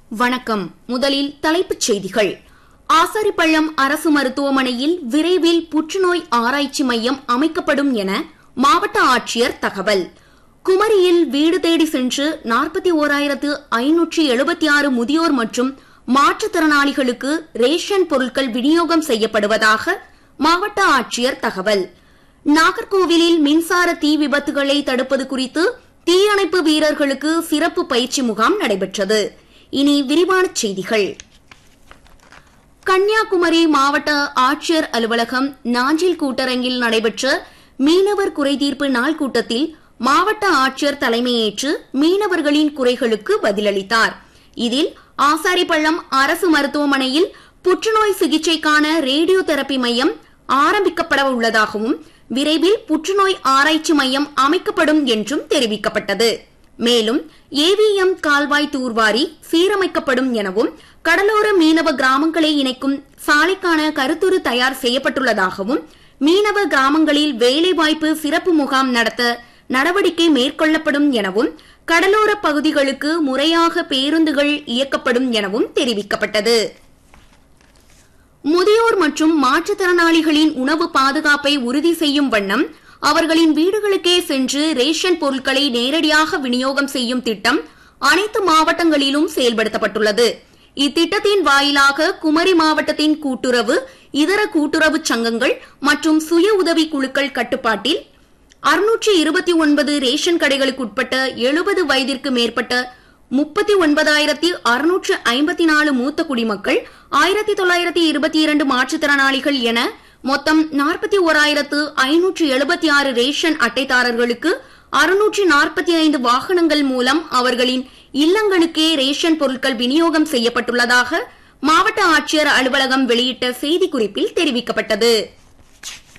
வணக்கம் முதலில் தலைப்புச் செய்திகள் ஆசாரிப்பள்ளம் அரசு மருத்துவமனையில் விரைவில் புற்றுநோய் ஆராய்ச்சி மையம் அமைக்கப்படும் என மாவட்ட ஆட்சியர் தகவல் குமரியில் வீடு தேடி சென்று நாற்பத்தி ஓராயிரத்து ஐநூற்றி எழுபத்தி ஆறு முதியோர் மற்றும் மாற்றுத்திறனாளிகளுக்கு ரேஷன் பொருட்கள் விநியோகம் செய்யப்படுவதாக மாவட்ட ஆட்சியர் தகவல் நாகர்கோவிலில் மின்சார தீ விபத்துகளை தடுப்பது குறித்து தீயணைப்பு வீரர்களுக்கு சிறப்பு பயிற்சி முகாம் நடைபெற்றது இனி விரிவான செய்திகள் கன்னியாகுமரி மாவட்ட ஆட்சியர் அலுவலகம் நாஞ்சில் கூட்டரங்கில் நடைபெற்ற மீனவர் குறைதீர்ப்பு நாள் கூட்டத்தில் மாவட்ட ஆட்சியர் தலைமையேற்று மீனவர்களின் குறைகளுக்கு பதிலளித்தார் இதில் ஆசாரிப்பள்ளம் அரசு மருத்துவமனையில் புற்றுநோய் சிகிச்சைக்கான ரேடியோ தெரப்பி மையம் ஆரம்பிக்கப்பட உள்ளதாகவும் விரைவில் புற்றுநோய் ஆராய்ச்சி மையம் அமைக்கப்படும் என்றும் தெரிவிக்கப்பட்டது மேலும் ஏவிஎம் கால்வாய் தூர்வாரி சீரமைக்கப்படும் எனவும் கடலோர மீனவ கிராமங்களை இணைக்கும் சாலைக்கான கருத்துரு தயார் செய்யப்பட்டுள்ளதாகவும் மீனவ கிராமங்களில் வேலைவாய்ப்பு சிறப்பு முகாம் நடத்த நடவடிக்கை மேற்கொள்ளப்படும் எனவும் கடலோர பகுதிகளுக்கு முறையாக பேருந்துகள் இயக்கப்படும் எனவும் தெரிவிக்கப்பட்டது முதியோர் மற்றும் மாற்றுத்திறனாளிகளின் உணவு பாதுகாப்பை உறுதி செய்யும் வண்ணம் அவர்களின் வீடுகளுக்கே சென்று ரேஷன் பொருட்களை நேரடியாக விநியோகம் செய்யும் திட்டம் அனைத்து மாவட்டங்களிலும் செயல்படுத்தப்பட்டுள்ளது இத்திட்டத்தின் வாயிலாக குமரி மாவட்டத்தின் கூட்டுறவு இதர கூட்டுறவு சங்கங்கள் மற்றும் சுய உதவி குழுக்கள் கட்டுப்பாட்டில் அறுநூற்றி இருபத்தி ஒன்பது ரேஷன் கடைகளுக்குட்பட்ட எழுபது வயதிற்கு மேற்பட்ட முப்பத்தி ஒன்பதாயிரத்தி அறுநூற்று ஐம்பத்தி நாலு மூத்த குடிமக்கள் ஆயிரத்தி தொள்ளாயிரத்தி இருபத்தி இரண்டு மாற்றுத்திறனாளிகள் என மொத்தம் நாற்பத்தி ஓராயிரத்து ஐநூற்று எழுபத்தி ஆறு ரேஷன் அட்டைதாரர்களுக்கு அறுநூற்றி நாற்பத்தி ஐந்து வாகனங்கள் மூலம் அவர்களின் இல்லங்களுக்கே ரேஷன் பொருட்கள் விநியோகம் செய்யப்பட்டுள்ளதாக மாவட்ட ஆட்சியர் அலுவலகம் வெளியிட்ட செய்திக்குறிப்பில் தெரிவிக்கப்பட்டது